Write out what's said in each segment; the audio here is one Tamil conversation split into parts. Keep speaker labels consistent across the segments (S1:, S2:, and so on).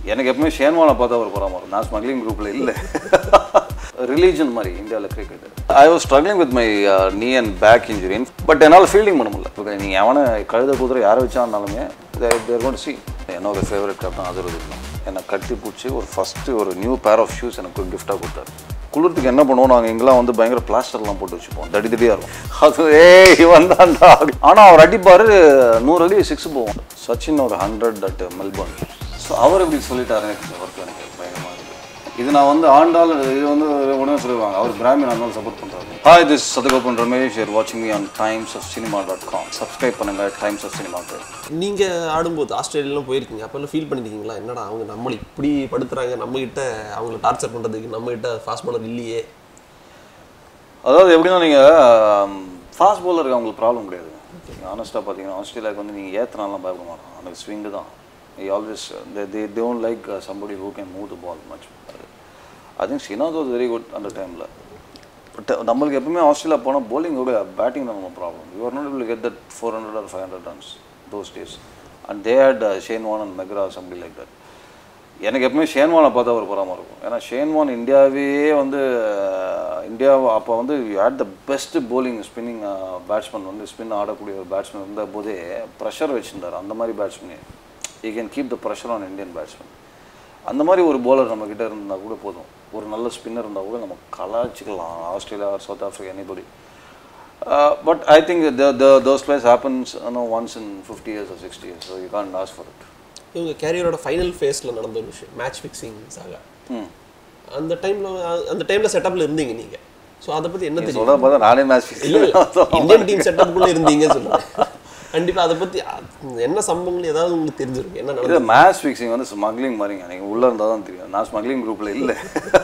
S1: எனக்கு எப்பவுமே ஷேன்வானை பார்த்தா ஒரு படம் வரும் நான் ஸ்மக்லிங் குரூப்பில் இல்லை ரிலீஜன் மாதிரி இந்தியாவில் cricket I was struggling with my knee and back injury but என்னால் ஃபீல்டிங் பண்ண முடியல இப்போ நீங்கள் எவனை கழுத குதிரை யாரை வச்சாருனாலுமே தேர் கோன் சி என்னோட ஃபேவரட் கேப்டன் அது இருக்கும் என்னை கட்டி பிடிச்சி ஒரு ஃபஸ்ட்டு ஒரு நியூ பேர் ஆஃப் ஷூஸ் எனக்கு கிஃப்டாக கொடுத்தாரு குளிர்த்துக்கு என்ன பண்ணுவோம் நாங்கள் இங்கெல்லாம் வந்து பயங்கர பிளாஸ்டர்லாம் போட்டு வச்சுப்போம் தடி தடியாக இருக்கும் அது ஏய் இவன் தான்டா ஆனால் அவர் அடிப்பார் நூறு அடி சிக்ஸ் போவோம் சச்சின் ஒரு ஹண்ட்ரட் தட் மெல்பர்ன் ஸோ அவர் இப்படி சொல்லிட்டாரு எனக்கு ஒர்க் எனக்கு பயங்கரமாக இருக்குது இது நான் வந்து ஆண்டாள் இது வந்து உடனே சொல்லுவாங்க அவர் பிராமின் இருந்தாலும் சப்போர்ட் பண்ணுறாரு hi this Sadagopan Ramesh you're வாட்சிங் me on Times of Cinema dot com subscribe பண்ணுங்கள் டைம்ஸ் ஆஃப் சினிமாக்கு
S2: நீங்கள் ஆடும்போது ஆஸ்திரேலியாலாம் போயிருக்கீங்க அப்போல்லாம் ஃபீல் பண்ணியிருக்கீங்களா என்னடா அவங்க நம்மளை இப்படி படுத்துறாங்க நம்மகிட்ட அவங்கள டார்ச்சர் பண்ணுறதுக்கு நம்மகிட்ட ஃபாஸ்ட் பாலர் இல்லையே
S1: அதாவது எப்படின்னா நீங்கள் ஃபாஸ்ட் பவுலருக்கு அவங்களுக்கு ப்ராப்ளம் கிடையாது நீங்கள் ஆனஸ்ட்டாக பார்த்தீங்கன்னா ஆஸ்திரேலியாவுக்கு வந்து நீங்கள் ஏற்றினாலாம் பயப்பட மாட்டான் எனக்கு ஸ்விங்கு தான் always they don't like somebody who can move the ball much I think Srinath was very good அந்த டைமில் பட் நம்மளுக்கு எப்பவுமே ஆஸ்திரேலியா போனால் bowling விட பேட்டிங் தான் நம்ம problem you are not able to get that four hundred or five hundred runs those days and they had Shane Warne and McGrath somebody like that எனக்கு எப்பவுமே ஷேன்வானை பார்த்தா ஒரு பொறாம இருக்கும் ஏன்னா ஷேன்வான் இந்தியாவே வந்து அஹ், இந்தியா அப்போ வந்து at the best bowling spinning batsman வந்து ஸ்பின் ஆடக்கூடிய ஒரு பேட்ஸ்மேன் இருந்த போதே ப்ரெஷர் வச்சுருந்தார் அந்த மாதிரி batsman he can keep the pressure on Indian batsman அந்த மாதிரி ஒரு bowler நம்ம கிட்ட இருந்தால் கூட போதும் ஒரு நல்ல ஸ்பின்னர் இருந்தால் கூட நம்ம கலாச்சிக்கலாம் Australia South Africa anybody but I think those plays happens once in fifty years or sixty years so you can ask for it
S2: இவங்க கேரியரோட ஃபைனல் ஃபேஸில் நடந்த ஒரு விஷயம் மேட்ச் ஃபிக்ஸிங் சாகா
S1: ம்
S2: அந்த டைமில் அந்த டைமில் செட்டப்பில் இருந்தீங்க நீங்கள் ஸோ அதை பற்றி என்ன தெரியும்
S1: சொல்கிறத பார்த்தா நானே மேட்ச்
S2: இல்லை இந்தியன் டீம் செட்டப்புக்குள்ளே இருந்தீங்க சொல்லுங்கள் கண்டிப்பாக அதை பற்றி என்ன சம்பவங்கள் ஏதாவது உங்களுக்கு தெரிஞ்சிருக்கு என்ன நடந்தது
S1: இது மேட்ச் ஃபிக்ஸிங் வந்து ஸ்மக்லிங் மாதிரிங்க நீங்கள் உள்ளே இருந்தால் தான் தெரியும் நான் ஸ்மக்லிங் குரூப்பில் இல்லை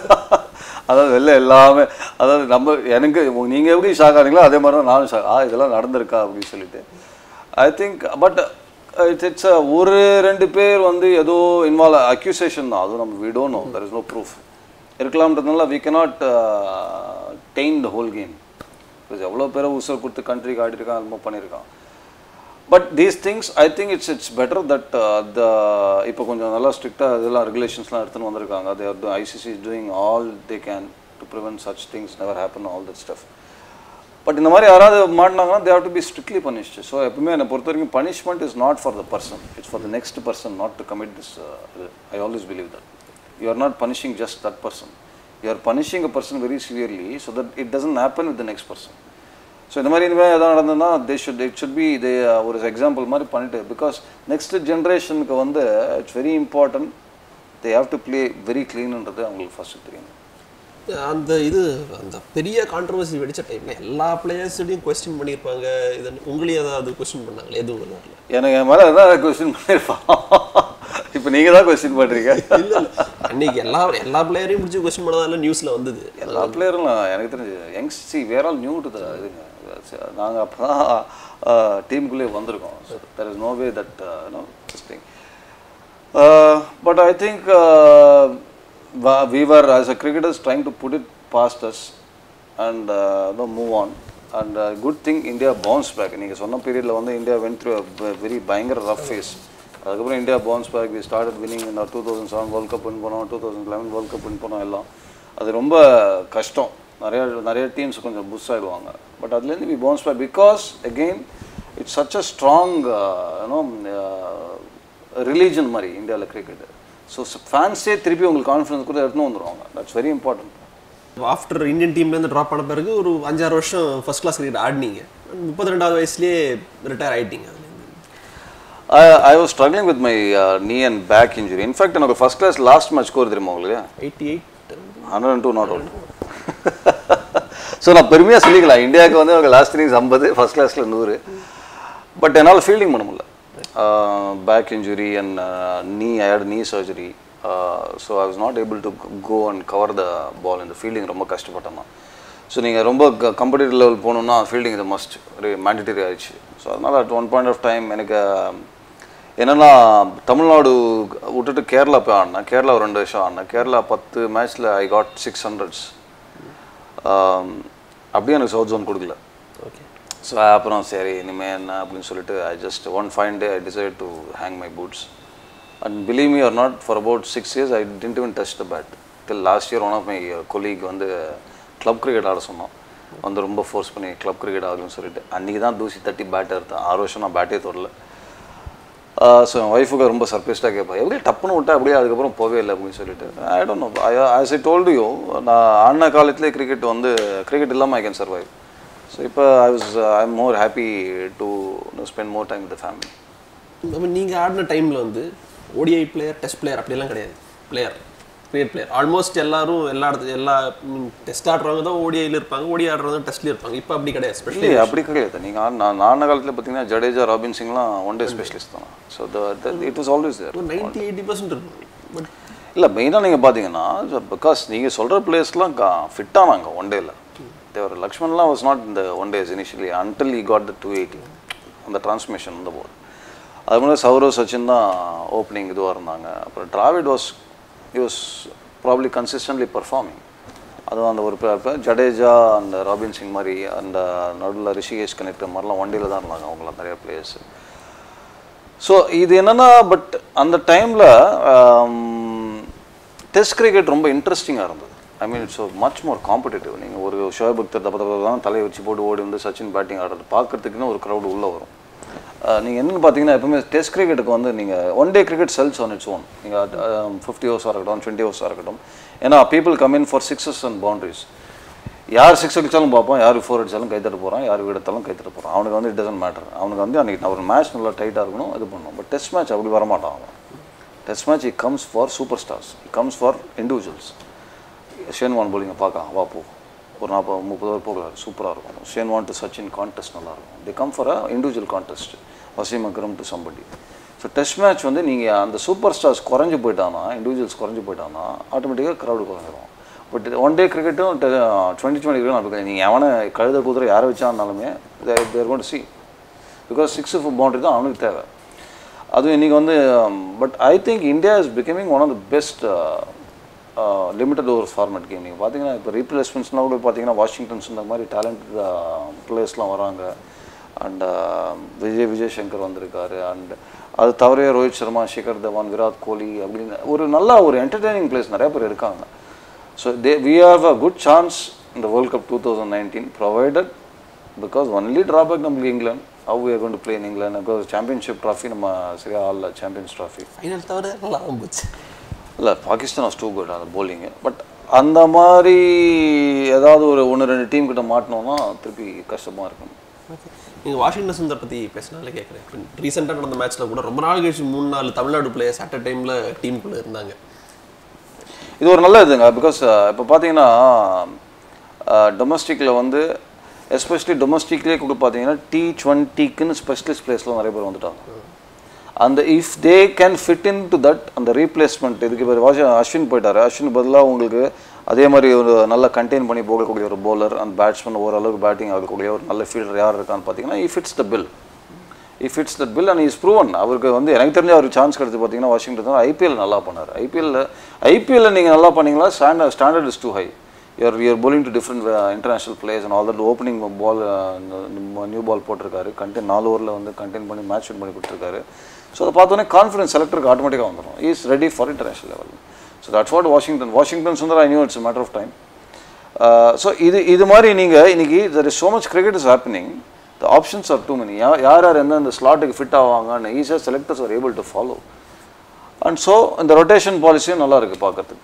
S1: அதாவது வெளில எல்லாமே அதாவது நம்ம எனக்கு நீங்கள் எப்படி ஷாக் ஆனீங்களோ அதே மாதிரி தான் நானும் ஷாக் ஆ இதெல்லாம் நடந்திருக்கா அப்படின்னு சொல்லிட்டு I think but it's it's ஒரு ரெண்டு பேர் வந்து ஏதோ இன்வால்வ் அக்யூசேஷன் தான் அதுவும் நம்ம we don't know there is no proof இருக்கலாம்ன்றதுனால we cannot taint the whole game because எவ்வளோ பேரை உசர் கொடுத்து கண்ட்ரிக்கு ஆடிருக்கான் என்னமோ பண்ணியிருக்கான் but these things I think it's it's better that the இப்போ கொஞ்சம் நல்லா ஸ்ட்ரிக்டாக இதெல்லாம் ரெகுலேஷன்ஸ்லாம் எடுத்துன்னு வந்திருக்காங்க they are ICC is doing all they can to prevent such things never happen all that stuff but இந்த மாதிரி யாராவது மாட்டினாங்கன்னா they have to be strictly punished so எப்பவுமே என்னை பொறுத்த வரைக்கும் punishment is not for the person it's for the next person not to commit this I always believe that you are not punishing just that person you are punishing a person very severely so that it doesn't happen with the next person so இந்த மாதிரி இனிமேல் எதாவது நடந்ததுன்னா they should it should be இதே ஒரு எக்ஸாம்பிள் மாதிரி பண்ணிட்டு பிகாஸ் நெக்ஸ்ட் ஜென்ரேஷனுக்கு வந்து it's very important they have to play very க்ளீன்ன்றது அவங்களுக்கு ஃபஸ்ட்டு தெரியும்
S2: அந்த இது அந்த பெரிய கான்ட்ரவர்சி வெடிச்ச டைம்ல எல்லா பிளேயர்ஸையும் கொஸ்டின் பண்ணியிருப்பாங்க இது உங்களையும் ஏதாவது கொஸ்டின் பண்ணாங்களே எதுவும் வரல
S1: எனக்கு என் மேலே எதாவது கொஸ்டின் பண்ணியிருப்பான் இப்போ நீங்கள் தான் கொஸ்டின் பண்ணுறீங்க
S2: இல்ல இல்ல அன்னைக்கு எல்லா எல்லா பிளேயரையும் பிடிச்சி கொஸ்டின் பண்ணதால நியூஸ்ல வந்தது
S1: எல்லா பிளேயரும் எனக்கு தெரிஞ்சு யங்ஸ் சி we're all new to the இதுங்க நாங்கள் அப்போ தான் டீமுக்குள்ளே வந்திருக்கோம் there is no way that no this thing but I think we were as a cricketers trying to put it past us and uh, no, move on and uh, good thing India bounced back நீங்கள் சொன்ன பீரியடில் வந்து India went through a very பயங்கர ரஃப் ஃபேஸ் அதுக்கப்புறம் India bounce back we started winning இந்த two thousand seven world cup win பண்ணோம் two thousand eleven world cup win பண்ணோம் எல்லாம் அது ரொம்ப கஷ்டம் நிறைய நிறைய டீம்ஸ் கொஞ்சம் புஷ் ஆகிடுவாங்க பட் அதுலேருந்து we bounce back because again it's such a strong you know religion மாதிரி இந்தியாவில் கிரிக்கெட் ஸோ ஃபேன்ஸே திருப்பி உங்களுக்கு கான்ஃபிடன்ஸ் கூட எடுத்துன்னு வந்துடுவாங்க that's very important
S2: after Indian டீம்லேருந்து ட்ராப் பண்ண பிறகு ஒரு அஞ்சாறு வருஷம் ஃபர்ஸ்ட் கிளாஸ் கிரிக்கெட் ஆடினீங்க முப்பத்தி ரெண்டாவது வயசுலேயே ரிட்டையர் ஆயிட்டீங்க அதுலேருந்து
S1: I, I was struggling with my uh, knee and back injury. In fact, எனக்கு first class last match score தெரியுமா உங்களுக்கு
S2: eighty eight
S1: hundred and two not out so நான் பெருமையாக சொல்லிக்கலாம் இந்தியாவுக்கு வந்து அவங்க லாஸ்ட் இன்னிங்ஸ் ஐம்பது ஃபர்ஸ்ட் கிளாஸில் நூறு பட் என்னால் ஃபீல்டிங் பண்ண முடியல back injury and knee I had knee surgery so I was not able to go and cover the ball இந்த ஃபீல்டிங் ரொம்ப கஷ்டப்பட்டேன் நான் ஸோ நீங்கள் ரொம்ப கம்படிட்டிவ் லெவல் போகணுன்னா ஃபீல்டிங் இது மஸ்ட் ஒரு மேண்டிட்டரி ஆயிடுச்சு ஸோ அதனால் at one point of time எனக்கு என்னென்னா தமிழ்நாடு விட்டுட்டு கேரளா போய் ஆடினேன் கேரளா ஒரு ரெண்டு வருஷம் ஆடினேன் கேரளா பத்து மேட்ச்சில் ஐ காட் சிக்ஸ் ஹண்ட்ரட்ஸ் அப்படியே எனக்கு சவுத் ஜோன் கொடுக்கல
S2: ஓகே
S1: ஸோ அப்புறம் சரி இனிமேல் என்ன அப்படின்னு சொல்லிட்டு I just one fine day I decide to hang my boots and believe me or not for about six years I didn't even touch the bat till last year one of my colleague வந்து கிளப் கிரிக்கெட் ஆட சொன்னோம் வந்து ரொம்ப ஃபோர்ஸ் பண்ணி கிளப் கிரிக்கெட் ஆகணும்னு சொல்லிட்டு அன்றைக்கி தான் தூசி தட்டி பேட்டை எடுத்தேன் ஆறு வருஷம் நான் பேட்டே தொடல ஸோ என் ஒய்ஃபுக்கு ரொம்ப சர்ப்ரைஸ்டாக கேட்பேன் எப்படி டப்புன்னு விட்டா அப்படியே அதுக்கப்புறம் போவே இல்லை அப்படின்னு சொல்லிட்டு I don't know as I told you நான் ஆடின காலத்திலே கிரிக்கெட் வந்து கிரிக்கெட் இல்லாமல் ஐ கேன் சர்வைவ் ஸோ இப்போ I was I am more happy to spend more time with family
S2: நம்ம நீங்கள் ஆடின டைமில் வந்து ஓடிஐ பிளேயர் டெஸ்ட் பிளேயர் அப்படிலாம் கிடையாது பிளேயர் கிரிக்கெட் பிளேயர் ஆல்மோஸ்ட் எல்லாரும் எல்லா இடத்து எல்லா டெஸ்ட் ஆடுறவங்க தான் ஓடிஐயில் இருப்பாங்க ஓடி ஆடுறவங்க டெஸ்ட்லேயும் இருப்பாங்க இப்போ அப்படி கிடையாது ஸ்பெஷலி
S1: இல்லையே அப்படி கிடையாது நீங்கள் நான் ஆடின காலத்தில் பார்த்தீங்கன்னா ஜடேஜா ராபின் சிங்லாம் ஒன் டே ஸ்பெஷலிஸ்ட் தான் so it is always there
S2: ஒரு நைன்ட்டி எயிட்டி பர்சன்ட் இருக்கும் பட்
S1: இல்லை மெயினாக நீங்கள் பார்த்தீங்கன்னா பிகாஸ் நீங்கள் சொல்கிற பிளேஸ்லாம் கா ஃபிட்டானாங்க ஒன் டேல தேவர் லக்ஷ்மண்லாம் வாஸ் நாட் இந்த one days initially until he got the two eighty அந்த டிரான்ஸ்மிஷன் வந்த போது அது மாதிரி சௌரவ் சச்சின் தான் ஓப்பனிங் இதுவாக இருந்தாங்க அப்புறம் Dravid was he was probably consistently performing அதுவும் அந்த ஒரு பே- பே- ஜடேஜா அந்த ராபின் சிங் மாதிரி அந்த நடுவில் ரிஷிகேஷ் கனெக்ட் மாதிரிலாம் ஒண்டியில் தான் இருந்தாங்க அவங்களாம் நிறைய பிளேயர்ஸ் ஸோ இது என்னன்னா பட் அந்த டைமில் டெஸ்ட் கிரிக்கெட் ரொம்ப இன்ட்ரெஸ்டிங்காக இருந்தது I mean it's much more competitive நீங்கள் ஒரு ஷோயப் அக்தர் தப்ப தப்ப தான் தலையை வச்சு போட்டு ஓடி வந்து சச்சின் பேட்டிங் ஆடுறது பார்க்கறதுக்குன்னு ஒரு க்ரௌடு உள்ளே வரும் நீங்கள் என்னென்னு பார்த்தீங்கன்னா எப்பவுமே டெஸ்ட் கிரிக்கெட்டுக்கு வந்து நீங்கள் one day cricket sells on its own நீங்கள் ஃபிஃப்டி ஹவர்ஸாக இருக்கட்டும் டுவெண்ட்டி ஹவர்ஸாக இருக்கட்டும் ஏன்னா people come in for sixes and boundaries யார் சிக்ஸ் அடிச்சாலும் பார்ப்போம் யார் ஃபோர் அடிச்சாலும் கைத்தட்ட போகிறான் யார் எடுத்தாலும் கைத்தட்ட போகிறான் அவனுக்கு வந்து இட் டசன்ட் மேட்டர் அவனுக்கு வந்து அன்றைக்கி ஒரு மேட்ச் நல்லா டைட்டாக இருக்கணும் இது பண்ணணும் பட் டெஸ்ட் மேட்ச் அப்படி வரமாட்டான் அவன் test match it comes for super stars it comes for individuals Shane Warne போலிங்க பார்க்கலாம் வா போ ஒரு நாற்பது முப்பது ஓவர் போகலாம் சூப்பராக இருக்கும் Shane Warne to Sachin contest நல்லா இருக்கும் they come for a individual contest Wasim Akram to somebody so test match வந்து நீங்கள் அந்த சூப்பர் ஸ்டார்ஸ் குறைஞ்சு போயிட்டானா இண்டிவிஜுவல்ஸ் குறைஞ்சு போயிட்டானா ஆட்டோமேட்டிக்காக க்ரௌடு குறைஞ்சிரும் பட் ஒன் டே கிரிக்கெட்டும் டுவெண்ட்டி டுவெண்ட்டி கிரிக்கெட் அப்படி நீங்கள் எவனை கழுத குதிரை யாரை வச்சாருனாலுமே they're gonna see because six boundary தான் அவனுக்கு தேவை அதுவும் இன்றைக்கி வந்து but I think India is becoming one of the best limited over format game நீங்கள் பார்த்தீங்கன்னா இப்போ ரீப்ளேஸ்மெண்ட்ஸ்னால் கூட பார்த்தீங்கன்னா வாஷிங்டன்ஸ் இந்த மாதிரி டேலண்ட் பிளேயர்ஸ்லாம் வராங்க அண்ட் விஜய் விஜய் சங்கர் வந்திருக்காரு அண்ட் அது தவிர ரோஹித் சர்மா ஷிகர் தவான் விராட் கோலி அப்படின்னு ஒரு நல்ல ஒரு என்டர்டெய்னிங் பிளேஸ் நிறைய பேர் இருக்காங்க so they we have a good chance இந்த world cup two thousand nineteen provided because only drawback நம்மளுக்கு England how we gonna to play in England because championship trophy நம்ம சரியாக ஆடல சாம்பியன்ஸ் ட்ராஃபி
S2: ஃபைனல் தவிர நல்லா தான் போச்சு
S1: இல்லை பாகிஸ்தான் வாஸ் டூ குட் அந்த bowling பட் அந்த மாதிரி ஏதாவது ஒரு ஒன்று ரெண்டு டீம் கிட்ட மாட்டினோம்னா திருப்பி கஷ்டமாக இருக்கும்
S2: நீங்கள் வாஷிங்டன் சுந்தர் பற்றி பேசினாலே கேட்குறேன் ரீசெண்டாக நடந்த மேட்ச்சில் கூட ரொம்ப நாள் கழிச்சு மூணு நாலு தமிழ்நாடு பிளேயர்ஸ் அட் அ டைமில் டீமுக்குள்ளே இருந்தாங்க
S1: இது ஒரு நல்ல இதுங்க பிகாஸ் இப்போ பார்த்தீங்கன்னா டொமஸ்டிக்கில் வந்து எஸ்பெஷலி டொமஸ்டிக்லேயே கூட பார்த்தீங்கன்னா டி டுவெண்ட்டிக்குன்னு ஸ்பெஷலிஸ்ட் பிளேஸ்லாம் நிறைய பேர் வந்துட்டாங்க அந்த if they can fit in to that அந்த ரீப்ளேஸ்மெண்ட் இதுக்கு இப்போ வாஷ அஸ்வின் போயிட்டாரு அஸ்வின் பதிலாக உங்களுக்கு அதே மாதிரி ஒரு நல்லா கண்டெயின் பண்ணி போகக்கூடிய ஒரு bowler அந்த பேட்ஸ்மேன் ஓரளவுக்கு பேட்டிங் ஆகக்கூடிய ஒரு நல்ல ஃபீல்டர் யார் இருக்கான்னு பார்த்தீங்கன்னா if it's the bill if it's that bill and is proven அவருக்கு வந்து எனக்கு தெரிஞ்ச ஒரு சான்ஸ் கிடைச்சு பார்த்தீங்கன்னா வாஷிங்டன் ஐபிஎல் நல்லா பண்ணார் ஐபிஎல்ல ஐபிஎல்ல நீங்கள் நல்லா பண்ணீங்களா standard standard is too high you're you're bowling to different international players and all that opening ball new ball போட்டிருக்காரு கண்டெயின் நாலு ஓவரில் வந்து கண்டெயின் பண்ணி மேட்ச் வின் பண்ணி கொடுத்துருக்காரு ஸோ அதை பார்த்தோன்னே கான்ஃபிடன்ஸ் செலக்டருக்கு ஆட்டோமேட்டிக்காக வந்துடும் is ready for international level so that's what Washington Washington Sundar I knew it's matter of time so இது இது மாதிரி நீங்கள் இன்னைக்கு there is so much cricket is happening the options are too many யார் யார் யார் எந்தெந்த ஸ்லாட்டுக்கு ஃபிட் ஆவாங்கன்னு ஈஸியாக selectors are able to follow and so இந்த ரொட்டேஷன் பாலிசியும் நல்லா இருக்குது பார்க்கறதுக்கு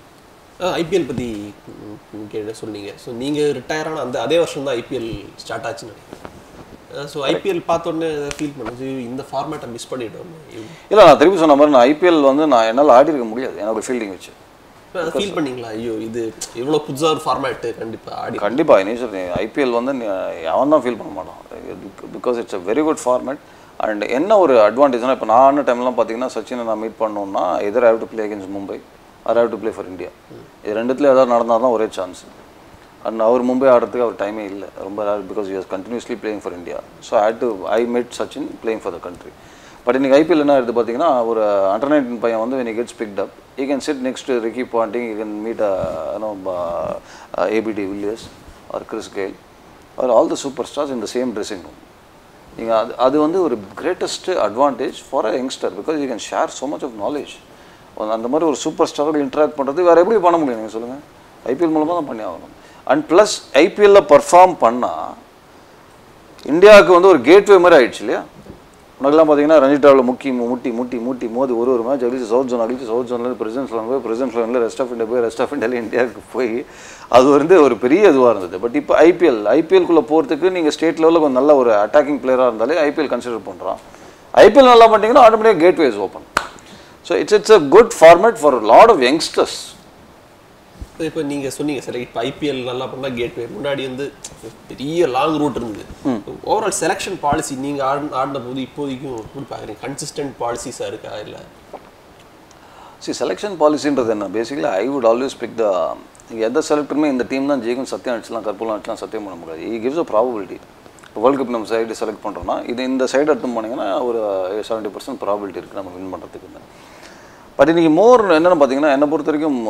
S2: ஐபிஎல் பற்றி கேட்ட சொன்னீங்க ஸோ நீங்கள் ரிட்டையர் ஆன அந்த அதே வருஷம் தான் ஐபிஎல் ஸ்டார்ட் ஆச்சுன்னு நினைக்கிறேன் ஸோ ஐபிஎல் உடனே ஃபீல் பண்ணுச்சு இந்த ஃபார்மேட்டை மிஸ் பண்ணிட்டோம்
S1: இல்லை நான் திருப்பி சொன்ன மாதிரி நான் ஐபிஎல் வந்து நான் என்னால் ஆடி இருக்க முடியாது என்னோட ஃபீல்டிங் வச்சு
S2: ஃபீல் பண்ணீங்களா ஐயோ இது இவ்வளோ புதுசாக ஒரு ஃபார்மேட்டு கண்டிப்பாக ஆடி
S1: கண்டிப்பாக இனிஷியல் ஐபிஎல் வந்து நீ- அவன் தான் ஃபீல் பண்ண மாட்டான் because it's a very good format and என்ன ஒரு அட்வான்டேஜ்னா இப்போ நான் ஆன டைம்லாம் பார்த்தீங்கன்னா சச்சினை நான் மீட் பண்ணோம்னா either have to play against Mumbai or have to play for India இது ரெண்டுத்துல ஏதாவது நடந்தால் தான் ஒரே சான்ஸ் அண்ட் அவர் மும்பை ஆடுறதுக்கு அவர் டைமே இல்லை ரொம்ப rare because use continuously playing for India so had to I made Sachin playing for the country but இன்னைக்கு ஐபிஎல் என்ன எடுத்து பார்த்தீங்கன்னா ஒரு அண்டர் நைன்டீன் பையன் வந்து when he gets picked up he can sit next to Ricky Ponting he can meet uh, you know, uh, ABD Villiers or Chris Gayle or all the superstars in the same dressing room நீங்கள் அது அது வந்து ஒரு greatest advantage for a youngster because you can share so much of knowledge அந்த மாதிரி ஒரு சூப்பர் ஸ்டாரோட இன்ட்ராக்ட் பண்ணுறது வேறு எப்படி பண்ண முடியும் நீங்கள் சொல்லுங்கள் ஐபிஎல் மூலமாக தான் பண்ணி ஆகணும் அண்ட் ப்ளஸ் ஐபிஎல்ல பர்ஃபார்ம் பண்ணால் இந்தியாவுக்கு வந்து ஒரு கேட்வே மாதிரி ஆயிடுச்சு இல்லையா உனக்கெல்லாம் பார்த்தீங்கன்னா ரஞ்சி டிராவில் முக்கி முட்டி முட்டி முட்டி மோதி ஒரு ஒரு மேட்ச் அடிச்சு சவுத் ஜோன் அடிச்சு சவுத் ஜோன்லேருந்து பிரசிடன்ஸ் லான் போய் பிரசிடன்ஸ் லானில் ரெஸ்ட் ஆஃப் இந்தியா போய் ரெஸ்ட் ஆஃப் இந்தியாவில் இந்தியாவுக்கு போய் அது வந்து ஒரு பெரிய இதுவாக இருந்தது பட் இப்போ ஐபிஎல் ஐபிஎல்குள்ளே போகிறதுக்கு நீங்கள் ஸ்டேட் லெவலில் கொஞ்சம் நல்ல ஒரு அட்டாக்கிங் பிளேயராக இருந்தாலே ஐபிஎல் கன்சிடர் பண்ணுறான் ஐபிஎல் நல்லா பண்ணிட்டீங்கன்னா ஆட்டோமேட்டிக்காக gateways open so it's it's a good format for lot of youngsters
S2: இப்போ நீங்கள் சொன்னீங்க சார் இப்போ ஐபிஎல் நல்லா பண்ணால் கேட்வே முன்னாடி வந்து பெரிய லாங் ரூட் இருந்தது ஓவரால் செலெக்ஷன் பாலிசி நீங்கள் ஆடு ஆடின போது இப்போதைக்கும் எப்படி பார்க்குறீங்க கன்சிஸ்டன்ட் பாலிசிஸாக இருக்கா இல்லை
S1: சி செலெக்ஷன் பாலிசின்றது என்ன basically I would always pick the எந்த செலக்டருமே இந்த டீம் தான் ஜெயிக்கும் சத்தியம் அடிச்சலாம் கற்பூலம் அடிச்சலாம் சத்தியம் பண்ண முடியாது இ கிவ்ஸ் அ ப்ராபபிலிட்டி இப்போ வேர்ல்டு கப் நம்ம சைடு செலக்ட் பண்ணுறோம்னா இது இந்த சைடு எடுத்து போனீங்கன்னா ஒரு செவன்ட்டி பர்சன்ட் ப்ராபிலிட்டி இருக்குது நம்ம வின் பண்ணுறதுக்கு பட் இன்றைக்கி மோர் என்னென்னு பார்த்தீங்கன்னா என்னை பொறுத்த வரைக்கும்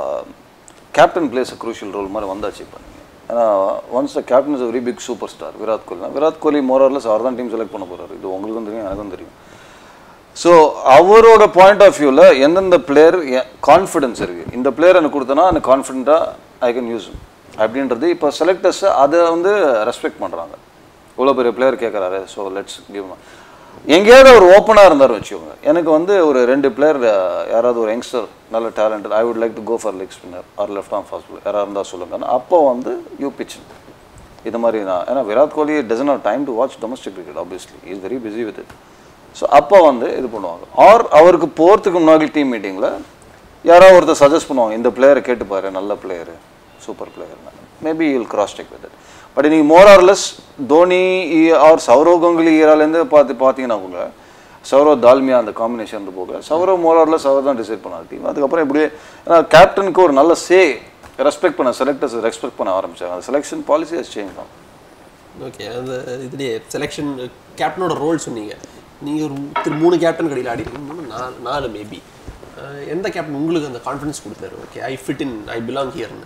S1: captain plays a crucial role மாதிரி வந்தாச்சு இப்போ நீங்கள் ஏன்னா once the captain is very big super star Virat Kohli Virat Kohli more or less அவர் தான் டீம் செலக்ட் பண்ண போகிறாரு இது உங்களுக்கும் தெரியும் எனக்கும் தெரியும் ஸோ அவரோட பாயிண்ட் ஆஃப் வியூவில் எந்தெந்த பிளேயர் கான்ஃபிடன்ஸ் இருக்குது இந்த பிளேயர் எனக்கு கொடுத்தனா எனக்கு கான்ஃபிடென்ட்டாக ஐ கேன் யூஸ் அப்படின்றது இப்போ செலக்டர்ஸ் அதை வந்து ரெஸ்பெக்ட் பண்ணுறாங்க இவ்வளோ பெரிய பிளேயர் கேட்குறாரு ஸோ லெட்ஸ் கிவ் எங்கேயாவது ஒரு ஓப்பனாக இருந்தார் வச்சுக்கோங்க எனக்கு வந்து ஒரு ரெண்டு பிளேயர் யாராவது ஒரு யங்ஸ்டர் நல்ல talented I would like to go for leg spinner or left arm fast யாராக இருந்தால் சொல்லுங்க அப்போ வந்து யூ பிச் இது மாதிரி நான் ஏன்னா Virat Kohli doesn't have time to watch domestic cricket obviously is very busy with it so அப்போ வந்து இது பண்ணுவாங்க ஆர் அவருக்கு போகிறதுக்கு முன்னாடி டீம் மீட்டிங்கில் யாராவது ஒருத்தர் சஜஸ்ட் பண்ணுவாங்க இந்த பிளேயரை கேட்டுப்பாரு நல்ல player super player maybe you'll cross check with it but நீங்கள் more or less Dhoni or Sourav Ganguly ஈராலேருந்து பார்த்து பார்த்தீங்கன்னா கூட சௌரவ் தால்மியா அந்த காம்பினேஷன் இருந்து போக சௌரவ் மோர் ஆர்லெஸ் அவர் தான் டிசைட் பண்ணார் டீம் அதுக்கப்புறம் இப்படியே ஏன்னா கேப்டனுக்கு ஒரு நல்ல சே ரெஸ்பெக்ட் பண்ண செலக்டர்ஸ் ரெஸ்பெக்ட் பண்ண ஆரம்பிச்சாங்க அந்த செலெக்ஷன் பாலிசி ஹஸ் சேஞ்ச் தான்
S2: ஓகே அந்த இதுலேயே செலெக்ஷன் கேப்டனோட ரோல் சொன்னீங்க நீங்கள் ஒரு திரு மூணு கேப்டன் கடையில் ஆடிருக்கீங்க மூணு நாலு நாலு மேபி எந்த கேப்டன் உங்களுக்கு அந்த கான்ஃபிடன்ஸ் கொடுத்தாரு okay I fit in I belong ஹியர்னு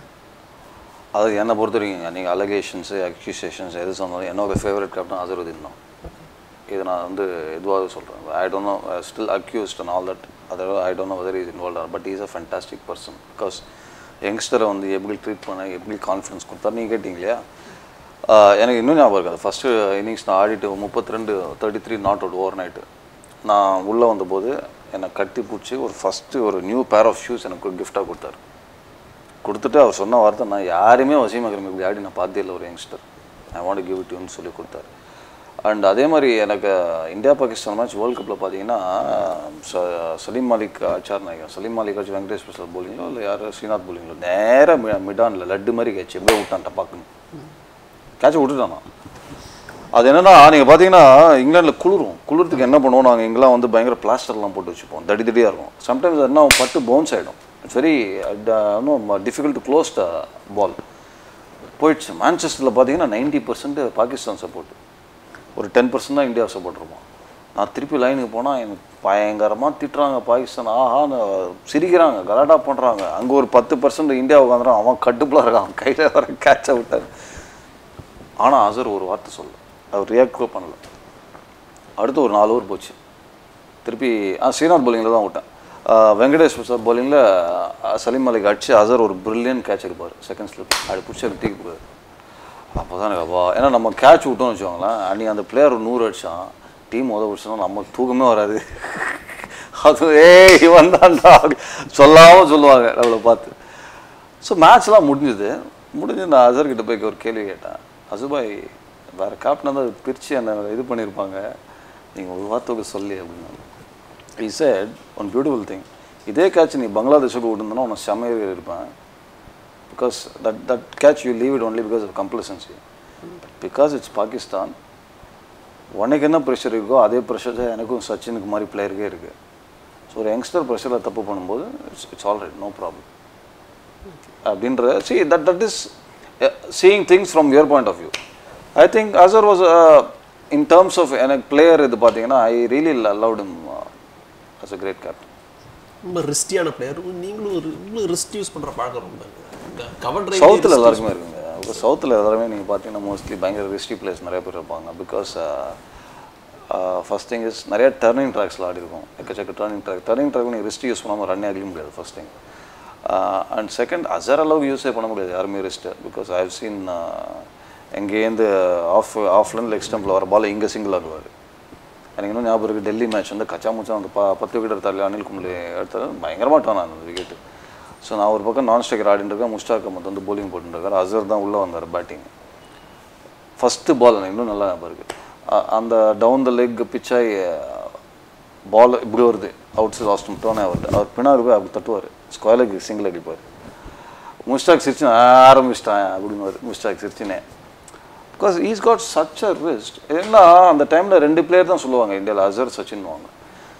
S1: அது என்னை பொறுத்த வரைக்கும் நீங்கள் அலகேஷன்ஸு அக்யூசேஷன்ஸ் எது சொன்னாலும் என்னோட ஃபேவரட் கேப்டன் அசருதீன் தான் இது நான் வந்து இதுவாக சொல்கிறேன் I don't know still accused and all that அதாவது I don't know whether is involved or but is a fantastic person because யங்ஸ்டரை வந்து எப்படி ட்ரீட் பண்ண எப்படி கான்ஃபிடன்ஸ் கொடுத்தாரு நீங்கள் கேட்டிங்க இல்லையா எனக்கு இன்னும் ஞாபகம் இருக்காது ஃபஸ்ட்டு இன்னிங்ஸ் நான் ஆடிட்டு முப்பத்தி ரெண்டு thirty three not out overnight நான் உள்ளே வந்தபோது என்னை கட்டி பிடிச்சி ஒரு ஃபஸ்ட்டு ஒரு நியூ பேர் ஆஃப் ஷூஸ் எனக்கு ஒரு கிஃப்டாக கொடுத்தாரு கொடுத்துட்டு அவர் சொன்ன வார்த்தை நான் யாருமே வசீம் அக்ரம் இப்படி ஆடி நான் பார்த்தே இல்லை ஒரு youngster I want give it யூன்னு சொல்லி கொடுத்தாரு அண்ட் அதே மாதிரி எனக்கு இந்தியா பாகிஸ்தான் மேட்ச் வேர்ல்டு கப்பில் பார்த்தீங்கன்னா சலீம் மாலிக் ஆச்சார் நாயகன் சலீம் மாலிக் ஆச்சு வெங்கடேஷ் பிரசாத் போலிங்களோ இல்லை யார் ஸ்ரீநாத் போலிங்களோ நேராக மிடானில் லட்டு மாதிரி கேட்ச் எப்படியே விட்டான் டப்பாக்குன்னு கேட்சை விட்டுட்டானா அது என்னென்னா நீங்கள் பார்த்தீங்கன்னா இங்கிலாண்டில் குளிரும் குளிர்த்துக்கு என்ன பண்ணுவோம் நாங்கள் இங்கெல்லாம் வந்து பயங்கர பிளாஸ்டர்லாம் போட்டு வச்சுப்போம் தடி தடியாக இருக்கும் சம்டைம்ஸ் என்ன பட்டு பவுன்ஸ் ஆகிடும் இட்ஸ் வெரி இன்னும் difficult to close the ball போயிடுச்சு மான்செஸ்டரில் பார்த்தீங்கன்னா நைன்டி பர்சன்ட் பாகிஸ்தான் சப்போர்ட் ஒரு டென் பர்சன்ட் தான் இந்தியா சப்போர்ட் இருப்போம் நான் திருப்பி லைனுக்கு போனால் எனக்கு பயங்கரமாக திட்டுறாங்க பாகிஸ்தான் ஆஹான்னு சிரிக்கிறாங்க கலாட்டா பண்ணுறாங்க அங்கே ஒரு பத்து பர்சன்ட் இந்தியா உட்காந்துறான் அவன் கட்டுப்பில் இருக்கான் அவன் கையில் வர கேட்சை விட்டார் ஆனால் அசர் ஒரு வார்த்தை சொல்ல அவர் ரியாக்ட் கூட பண்ணல அடுத்து ஒரு நாலு ஓவர் போச்சு திருப்பி ஆ ஸ்ரீநாத் போலிங்கில் தான் விட்டேன் வெங்கடேஷ் பிரசாத் போலிங்கில் சலீம் மலிக் அடிச்சு அசர் ஒரு பிரில்லியன் கேட்ச் எடுப்பார் செகண்ட் ஸ்லிப் அப்படி பிடிச்சி அது தூக்கி போவார் அப்போ தான் எனக்கு அப்பா ஏன்னா நம்ம கேட்ச் விட்டோம்னு வச்சுக்கோங்களேன் அன்றைக்கி அந்த பிளேயர் ஒரு நூறு அடிச்சான் டீம் உதவி பிடிச்சோன்னா நமக்கு தூக்கமே வராது அது ஏய் இவன் தான்டா சொல்லாமல் சொல்லுவாங்க நம்மளை பார்த்து ஸோ மேட்ச்லாம் முடிஞ்சுது முடிஞ்சு நான் அசர்கிட்ட போய் ஒரு கேள்வி கேட்டேன் அசுபாய் வேறு கேப்டன் தான் பிரித்து என்ன இது பண்ணியிருப்பாங்க நீங்கள் ஒரு வார்த்தைக்கு சொல்லி அப்படின்னு he said one beautiful thing இதே கேட்ச் நீ பங்களாதேஷுக்கு விட்டுருந்தனா உனக்கு செம்மையாக இருப்பேன் because that that catch you leave it only because of complacency because it's Pakistan உனக்கு என்ன ப்ரெஷர் இருக்கோ அதே ப்ரெஷர் தான் எனக்கும் சச்சினுக்கு மாதிரி பிளேயருக்கே இருக்குது ஸோ ஒரு யங்ஸ்டர் ப்ரெஷரில் தப்பு பண்ணும்போது it's it's all right no problem அப்படின்ற see that that is seeing things from your point of view I think Azhar was in terms of எனக்கு பிளேயர் இது பார்த்தீங்கன்னா I really loved him as a great captain
S2: ரொம்ப ரிஸ்டியான பிளேயர் நீங்களும் ஒரு உங்களுக்கு ரிஸ்ட் யூஸ் பண்ணுற பழக்கம் ரொம்ப கவர்
S1: சவுத்தில் எல்லாருக்குமே இருக்குங்க சவுத்தில் எல்லாருமே நீங்கள் பார்த்தீங்கன்னா மோஸ்ட்லி பயங்கர ரிஸ்டி பிளேயர்ஸ் நிறைய பேர் இருப்பாங்க பிகாஸ் ஃபர்ஸ்ட் திங் இஸ் நிறைய டர்னிங் ட்ராக்ஸில் ஆடி இருக்கும் எக்கச்சக்க டர்னிங் ட்ராக் டர்னிங் ட்ராக் நீங்கள் ரிஸ்ட் யூஸ் பண்ணாமல் ரன் ஆகவே முடியாது ஃபர்ஸ்ட் திங் அண்ட் செகண்ட் அசர் அளவுக்கு யூஸே பண்ண முடியாது யாருமே wrist because I have seen எங்கேருந்து ஆஃப் ஆஃப்லேருந்து லெக் ஸ்டம்பில் வர பால் இங்கே சிங்கிள் ஆகுவார் எனக்கு இன்னும் ஞாபகம் இருக்குது டெல்லி மேட்ச் வந்து கச்சா முச்சா அந்த ப பத்து விக்கெட் எடுத்தாரு அனில் கும்ளே எடுத்தாரு பயங்கரமாக டர்ன் அந்த விக்கெட்டு ஸோ நான் ஒரு பக்கம் நான் ஸ்ட்ரைக்கர் ஆடிட்டு இருக்கேன் முஸ்டாக் அஹமத் வந்து bowling போட்டுட்டு இருக்காரு அசர் தான் உள்ளே வந்தார் பேட்டிங் ஃபஸ்ட்டு பால் எனக்கு இன்னும் நல்லா ஞாபகம் இருக்குது அ- அந்த டவுன் த லெக் பிச்சாய் பால் இப்படி வருது அவுட் சைட் லாஸ்ட் டோனே வருது அவர் பின்னாடி போய் அப்படி தட்டுவார் ஸ்கொயர் லெக் சிங்கிள் அடிப்பார் முஸ்டாக் சிரிச்சு ஆரம்பிச்சிட்டேன் அப்படின்னு முஸ்டாக் சிரிச்சினே because he's got such a wrist ஏன்னா அந்த டைமில் ரெண்டு பிளேயர் தான் சொல்லுவாங்க இந்தியாவில் அசர் சச்சின்வாங்க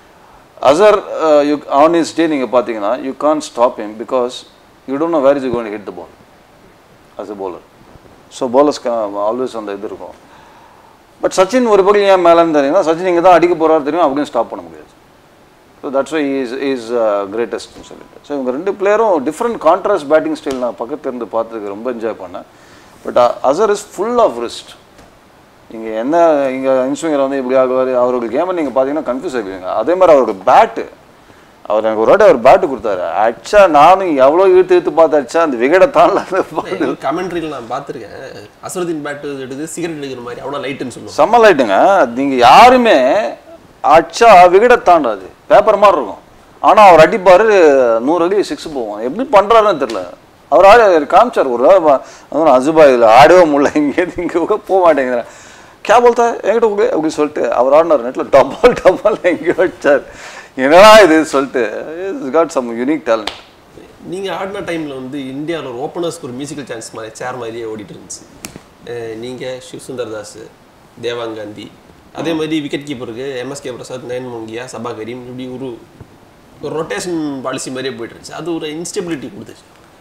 S1: அசர் யூ ஆன் இஸ் டே நீங்கள் பார்த்தீங்கன்னா you can't stop him because you don't know where is going hit the ball as a bowler so bowlers always அந்த இது இருக்கும் பட் சச்சின் ஒரு பக்கம் ஏன் மேலேன்னு தெரியுமா சச்சின் இங்கே தான் அடிக்க போகிறாரு தெரியும் அப்படின்னு ஸ்டாப் பண்ண முடியாது so that's why is is கிரேட்டஸ்ட்னு சொல்லிட்டு ஸோ இவங்க ரெண்டு பிளேயரும் டிஃப்ரெண்ட் கான்ட்ராஸ்ட் பேட்டிங் ஸ்டைல் நான் பக்கத்துல இருந்து பார்த்துருக்கு ரொம்ப என்ஜாய் பண்ணேன் பட் அசர் இஸ் ஃபுல் ஆஃப் ரிஸ்ட் நீங்கள் என்ன இங்கே இன்ஸ்விங்கர் வந்து இப்படி ஆகுவார் அவரோட கேமை நீங்கள் பார்த்தீங்கன்னா கன்ஃபியூஸ் ஆகிடுவீங்க அதே மாதிரி அவரோட பேட்டு அவர் எனக்கு ஒரு வாட்டி அவர் பேட்டு கொடுத்தாரு அடிச்சா நானும் எவ்வளோ இழுத்து இழுத்து பார்த்து அடிச்சா அந்த விகடை தாண்டல
S2: கமெண்ட்ரியில் நான் பார்த்துருக்கேன் அசருதீன் பேட்டு எடுத்து சிகரெட் எடுக்கிற மாதிரி அவ்வளோ லைட்டுன்னு சொல்லுவாங்க
S1: செம்ம லைட்டுங்க நீங்கள் யாருமே அடிச்சா விகடை தாண்டாது பேப்பர் மாதிரி இருக்கும் ஆனால் அவர் அடிப்பார் நூறு அடி சிக்ஸ் போவோம் எப்படி பண்ணுறாருன்னு தெரில அவர் ஆடி அவர் காமிச்சார் ஒரு வேளை பா- அதான் அசுபா இதில் ஆடவே முடியல இங்கேருந்து இங்கே கூட போக மாட்டேங்கிறேன் கே போல்தா என்கிட்ட கூட அப்படின்னு சொல்லிட்டு அவர் ஆடினார் நெட்டில் டபால் டபால் எங்கேயோ வச்சார் என்னடா இது சொல்லிட்டு is got some unique talent
S2: நீங்கள் ஆடின டைமில் வந்து இந்தியாவில் ஒரு ஓப்பனர்ஸ்க்கு ஒரு மியூசிக்கல் சான்ஸ் மாதிரி சேர் மாதிரியே ஓடிட்டு இருந்துச்சு நீங்கள் சிவ் சுந்தர் தாஸ் தேவாங் காந்தி அதே மாதிரி விக்கெட் கீப்பருக்கு எம்எஸ்கே பிரசாத் நயன் மோங்கியா சபா கரீம் இப்படி ஒரு ஒரு ரொட்டேஷன் பாலிசி மாதிரியே போயிட்டு இருந்துச்சு அது ஒரு இன்ஸ்டெபிலிட்டி கொடுத்துச்சு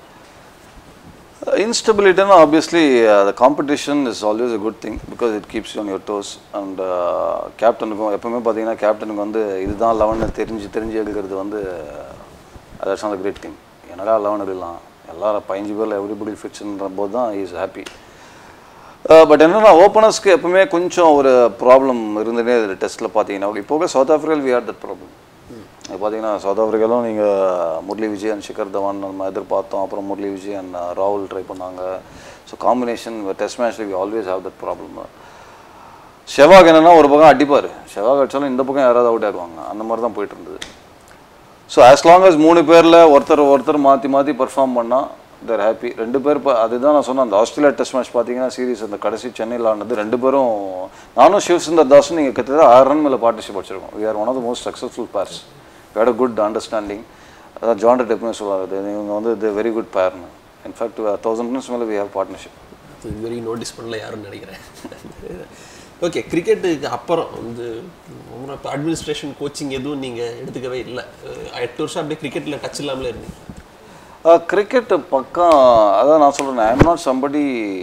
S1: இன்ஸ்டபிலிட்டினா obviously the competition is always a good thing because it keeps you on your toes and கேப்டனுக்கும் எப்பவுமே பார்த்தீங்கன்னா கேப்டனுக்கு வந்து இதுதான் லெவன் தெரிஞ்சு தெரிஞ்சு எடுக்கிறது வந்து தட்ஸ் நாட் கிரேட் திங் என்னடா லெவன் எடுக்கலாம் எல்லாரும் பதினஞ்சு பேரில் எவ்ரிபடி ஃபிட்ஸ்ன்ற போது தான் இஸ் ஹாப்பி பட் என்னன்னா ஓப்பனர்ஸ்க்கு எப்பவுமே கொஞ்சம் ஒரு ப்ராப்ளம் இருந்துட்டே இருக்குது டெஸ்ட்டில் பார்த்தீங்கன்னா இப்போ South Africa we are that problem இப்போ பார்த்தீங்கன்னா சவுத் ஆஃப்ரிக்காலும் நீங்கள் முரளி விஜய் அண்ட் சிக்கர் தவான் நம்ம எதிர்பார்த்தோம் அப்புறம் முரளி விஜய் அண்ட் ராகுல் ட்ரை பண்ணாங்க ஸோ காம்பினேஷன் டெஸ்ட் மேட்ச்ல we always have that problem Sehwag என்னன்னா ஒரு பக்கம் அடிப்பார் செவாக் அடிச்சாலும் இந்த பக்கம் யாராவது அவுட் ஆடுவாங்க அந்த மாதிரி தான் போயிட்டு இருந்தது ஸோ as long as மூணு பேரில் ஒருத்தர் ஒருத்தர் மாற்றி மாற்றி பெர்ஃபார்ம் பண்ணால் தேர் ஹாப்பி ரெண்டு பேர் இப்போ அதுதான் நான் சொன்னேன் அந்த ஆஸ்திரேலியா டெஸ்ட் மேட்ச் பார்த்தீங்கன்னா சீரிஸ் அந்த கடைசி சென்னையில் ஆனது ரெண்டு பேரும் நானும் சிவசுந்தர் தாஸும் நீங்கள் கிட்டத்தட்ட ஆறு ரன் மேலே பார்ட்டிசிபேட் வச்சிருக்கோம் we are one of the most successful pairs we'd a good understanding அதான் ஜான்டர் எப்பவுமே சொல்லுவாங்க இவங்க வந்து இது வெரி குட் பேர்னு இன்ஃபேக்ட் தௌசண்ட் ரன்ஸ் மேலே வி ஹேவ் பார்ட்னர்ஷிப்
S2: இது வரைக்கும் நோட்டீஸ் பண்ணல யாருன்னு நினைக்கிறேன் ஓகே கிரிக்கெட்டுக்கு அப்புறம் வந்து இப்போ அட்மினிஸ்ட்ரேஷன் கோச்சிங் எதுவும் நீங்கள் எடுத்துக்கவே இல்லை அஹ் எட்டு வருஷம் அப்படியே கிரிக்கெட்டில் டச் இல்லாமலே இருந்தீங்க
S1: கிரிக்கெட் பக்கம் அதான் நான் சொல்கிறேன் ஐ எம் நாட் சம்படி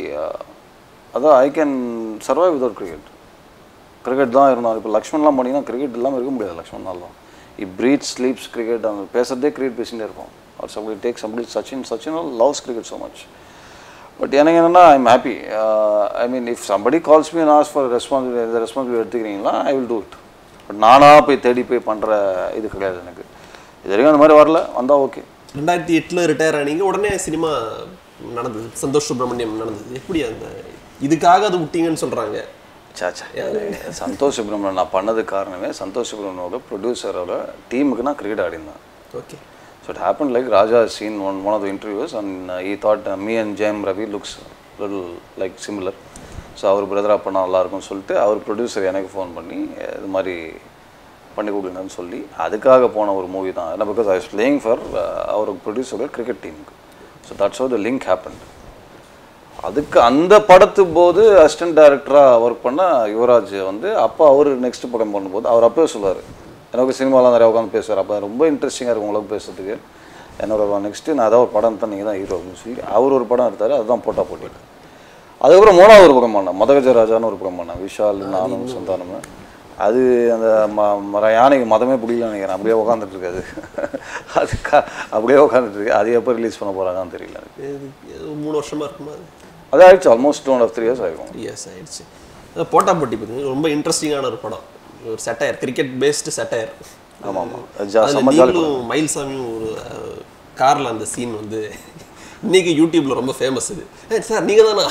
S1: அதான் I can survive without cricket cricket தான் இருந்தாலும் இப்போ லக்ஷ்மண்லாம் போனீங்கன்னா கிரிக்கெட் இல்லாமல் இருக்க முடியாது லக்ஷ்மண்னாலும் இ பிரீத் ஸ்லீப்ஸ் கிரிக்கெட் அந்த பேசுறதே கிரிக்கெட் பேசிகிட்டே இருப்போம் அவர் somebody take somebody Sachin Sachin loves cricket so much but எனக்கு என்னென்னா I am happy I mean if somebody calls me as for responsibility இந்த ரெஸ்பான்சிபிலிட்டி எடுத்துக்கிறீங்களா I will do it but நானாக போய் தேடி போய் பண்ணுற இது கிடையாது எனக்கு இது வரைக்கும் அந்த மாதிரி வரல வந்தால் ஓகே
S2: ரெண்டாயிரத்தி எட்டில் ரிட்டையர் ஆனீங்க உடனே சினிமா நடந்தது சந்தோஷ் சுப்ரமணியம் நடந்தது எப்படி அந்த இதுக்காக அது விட்டீங்கன்னு சொல்கிறாங்க
S1: சாச்சா சந்தோஷ் சுப்ரமணியன் நான் பண்ணதுக்கு காரணமே சந்தோஷ் சுப்ரமணியோட ப்ரொடியூசரோட டீமுக்கு நான் கிரிக்கெட் ஆடினேன்
S2: okay
S1: so it happen like Raja seen one one of the interviews and he thought me and Jayam Ravi looks little like similar so அவர் பிரதராக பண்ணால் நல்லாயிருக்கும்னு சொல்லிட்டு அவர் ப்ரொடியூசர் எனக்கு ஃபோன் பண்ணி இது மாதிரி பண்ணி கொடுங்கன்னு சொல்லி அதுக்காக போன ஒரு மூவி தான் ஏன்னா because I was playing for அவர் ப்ரொடியூசரோட கிரிக்கெட் டீமுக்கு so that's how the link happen அதுக்கு அந்த படத்து போது அசிஸ்டன்ட் டைரக்டராக ஒர்க் பண்ண யுவராஜ் வந்து அப்போ அவர் நெக்ஸ்ட் படம் பண்ணும்போது அவர் அப்பவே சொல்லுவார் எனக்கு சினிமாலாம் நிறையா உட்காந்து பேசுவார் அப்போ ரொம்ப இன்ட்ரெஸ்டிங்காக இருக்கும் உங்களுக்கு பேசுறதுக்கு என்னோட நெக்ஸ்ட்டு நான் அதான் ஒரு படம் தான் நீங்கள் தான் ஹீரோ அப்படின்னு சொல்லி அவர் ஒரு படம் எடுத்தார் அதுதான் போட்டா போட்டி அதுக்கப்புறம் மூணாவது ஒரு படம் பண்ணேன் மதகஜராஜான்னு ஒரு படம் பண்ணேன் விஷால் நானும் சந்தானமும் அது அந்த ம மர யானைக்கு மதமே பிடிக்கலன்னு நினைக்கிறேன் அப்படியே உட்காந்துட்டு இருக்காது அது க- அப்படியே உட்காந்துட்டு இருக்கு அது எப்போ ரிலீஸ் பண்ண போகிறாங்கன்னு தெரியல எனக்கு
S2: இது இது மூணு வருஷமா இருக்குமா அது
S1: அது ஆயிடுச்சு almost two and half three years ஆகிருக்கும்
S2: இயர்ஸ் ஆயிடுச்சு அது போட்டா போட்டி பார்த்தீங்கன்னா ரொம்ப இன்ட்ரெஸ்டிங்கான ஒரு படம் ஒரு செட்டையர் கிரிக்கெட் பேஸ்டு செட்டையர்
S1: ஆமாம் ஆமாம் ஜா செம்ம ஜாலி
S2: நீங்களும் மயில்சாமியும் ஒரு காரில் அந்த சீன் வந்து இன்னைக்கு யூடியூப்ல ரொம்ப ஃபேமஸ் இது ஏய் சார் நீங்கள் தானா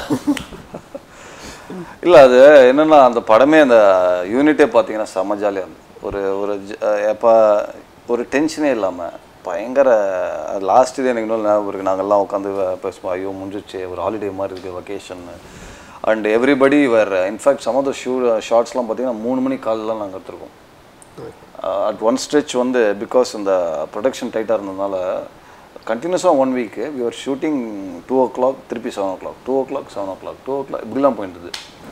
S1: இல்லை அது என்னன்னா அந்த படமே அந்த யூனிட்டே பார்த்தீங்கன்னா செம்ம ஜாலியாக இருந்தது ஒரு ஒரு எப்போ ஒரு டென்ஷனே இல்லாமல் பயங்கர லாஸ்ட் இது எனக்கு இன்னும் ஞாபகம் இருக்குது நாங்கள்லாம் உட்காந்து பேசுவோம் ஐயோ முடிஞ்சிச்சு ஒரு ஹாலிடே மாதிரி இருக்குது vacation and everybody were in fact some of the ஷூ ஷார்ட்ஸ்லாம் பார்த்தீங்கன்னா மூணு மணி காலெலாம் நாங்கள் எடுத்துருக்கோம் அட் ஒன் ஸ்ட்ரெச் வந்து பிகாஸ் இந்த ப்ரொடக்ஷன் டைட்டாக இருந்ததுனால கண்டினியூஸாக one week we are shooting two o'clock திருப்பி seven o'clock two o'clock seven o'clock two o'clock இப்படிலாம் போயிட்டுது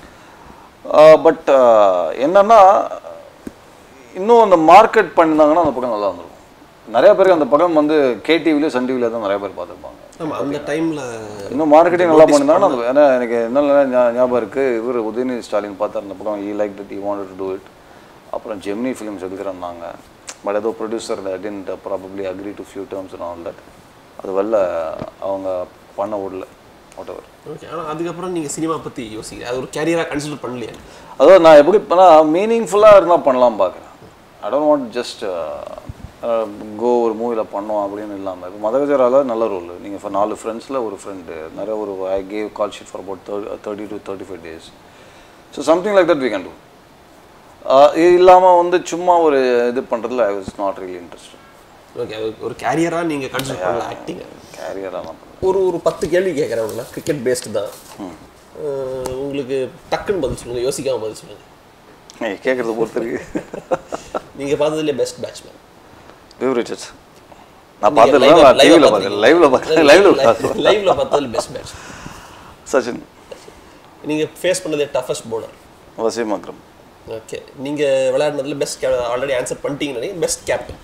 S1: பட் என்னன்னா இன்னும் அந்த மார்க்கெட் பண்ணியிருந்தாங்கன்னா அந்த படம் நல்லா இருந்திருக்கும் நிறைய பேருக்கு அந்த படம் வந்து கேடிவிலையும் சன் டிவிலையும் தான் நிறைய பேர் பார்த்துருப்பாங்க
S2: ஆமா அந்த டைம்ல
S1: இன்னும் மார்க்கெட்டிங் நல்லா பண்ணியிருந்தாங்கன்னா அது ஏன்னா எனக்கு என்ன ஞா- ஞாபகம் இருக்குது இவர் உதயநிதி ஸ்டாலின் பார்த்தார் அந்த படம் he like that he wanted to do it அப்புறம் ஜெமினி ஃபிலிம்ஸ் எடுக்கிறேன்னாங்க பட் ஏதோ producer didn't probably agree to few terms all that அது வெளில அவங்க பண்ண விடல வாட் எவர்
S2: ஓகே ஆனா அதுக்கப்புறம் நீங்க சினிமா பத்தி யோசிக்க அது ஒரு கேரியரா கன்சிடர் பண்ணலையா
S1: அதாவது நான் எப்படி பண்ணால் மீனிங்ஃபுல்லாக இருந்தால் பண்ணலாம் பார்க்குறேன் I don't want just go ஒரு மூவியில் பண்ணோம் அப்படின்னு இல்லாமல் இப்போ மதகஜரால நல்ல ரோல் நீங்கள் இப்போ நாலு ஃப்ரெண்ட்ஸில் ஒரு ஃப்ரெண்டு நிறைய ஒரு I gave call sheet for about thirty to thirty five days so something like that we can do இது இல்லாமல் வந்து சும்மா ஒரு இது பண்ணுறதுல I was not really interest
S2: okay ஒரு கேரியரா நீங்க கன்சிடர் பண்ணல ஆக்டிங்
S1: கேரியராக தான்
S2: ஒரு ஒரு பத்து கேள்வி கேட்குறேன் உங்களை கிரிக்கெட் பேஸ்டு தான் அஹ் உங்களுக்கு டக்குன்னு பதில் சொல்லுங்க யோசிக்காம பதில் சொல்லுங்க
S1: நீங்கள் கேட்குறத பொறுத்து இருக்கு
S2: நீங்க பார்த்ததுலேயே பெஸ்ட் பேட்ஸ்மேன்
S1: விவ் ரிச்சர்ஸ் நான் பார்த்ததில்ல நான் டிவியில் பார்க்கல லைவில் பார்க்கல லைவில் பார்க்கல
S2: லைவ்ல பார்த்ததுல பெஸ்ட் பேட்ஸ்மேன்
S1: சச்சின்
S2: நீங்க ஃபேஸ் பண்ணதே toughest bowler
S1: Wasim Akram
S2: okay நீங்க விளையாடுனதுல பெஸ்ட் ஆல்ரெடி ஆன்சர் பண்ணிட்டீங்கன்னு பெஸ்ட் கேப்டன்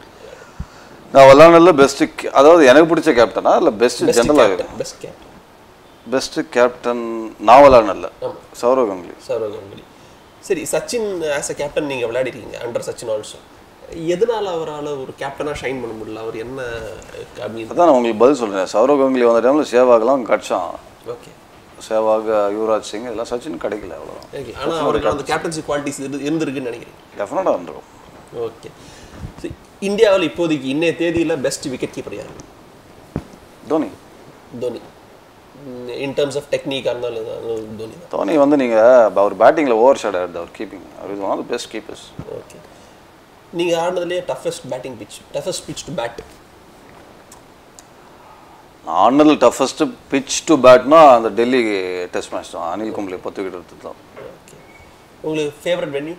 S1: நான் விளாண்டதில் பெஸ்ட்டு அதாவது எனக்கு பிடிச்ச கேப்டனா இல்லை பெஸ்ட்டு ஜென்ரலாக
S2: பெஸ்ட் கேப்டன்
S1: பெஸ்ட்டு கேப்டன் நான் விளாட்னதில்ல
S2: ஆமா.
S1: சௌரவ் கங்குலி
S2: சௌரவ் கங்குலி சரி சச்சின் ஆஸ் அ கேப்டன் நீங்க விளையாடிருக்கீங்க அண்டர் சச்சின் ஆல்சோ எதனால அவரால் ஒரு கேப்டனா ஷைன் பண்ண முடியல அவர் என்ன அப்படின்னு
S1: அதான் நான் உங்களுக்கு பதில் சொல்கிறேன் சௌரவ் கங்குலி வந்த டைமில் சேவாகெல்லாம் கட்சான்
S2: ஓகே
S1: சேவாக் யுவராஜ் சிங் இதெல்லாம் சச்சின் கிடைக்கல அவ்வளோதான்
S2: ஓகே ஆனா அவருக்கு அந்த கேப்டன்சி குவாலிட்டிஸ் இருந்து இருந்திருக்குன்னு நினைக்கிறேன்
S1: டெஃபினட்டாக இருந்திருக்கும்
S2: ஓகே சரி இந்தியாவில் இப்போதைக்கு இன்னைய தேதியில பெஸ்ட் விக்கெட் கீப்பர் யாரு
S1: Dhoni
S2: Dhoni in terms of டெக்னிக்காக இருந்தாலும் இருந்தாலும் தோனி தான்
S1: தோனி வந்து நீங்கள் அவர் பேட்டிங்கில் ஓவர் ஷாட் ஆடுது அவர் கீப்பிங் அவர் is one of the best keepers
S2: okay நீங்க ஆடினதுலேயே toughest batting pitch toughest pitch to bat
S1: நான் ஆடினதில் டஃபஸ்ட்டு பிச் டு பேட்னா அந்த டெல்லி டெஸ்ட் மேட்ச் தான் அனில் கும்ப்ளே பத்து விக்கெட் எடுத்தது தான்
S2: ஓகே உங்களுக்கு ஃபேவரட் வென்யூ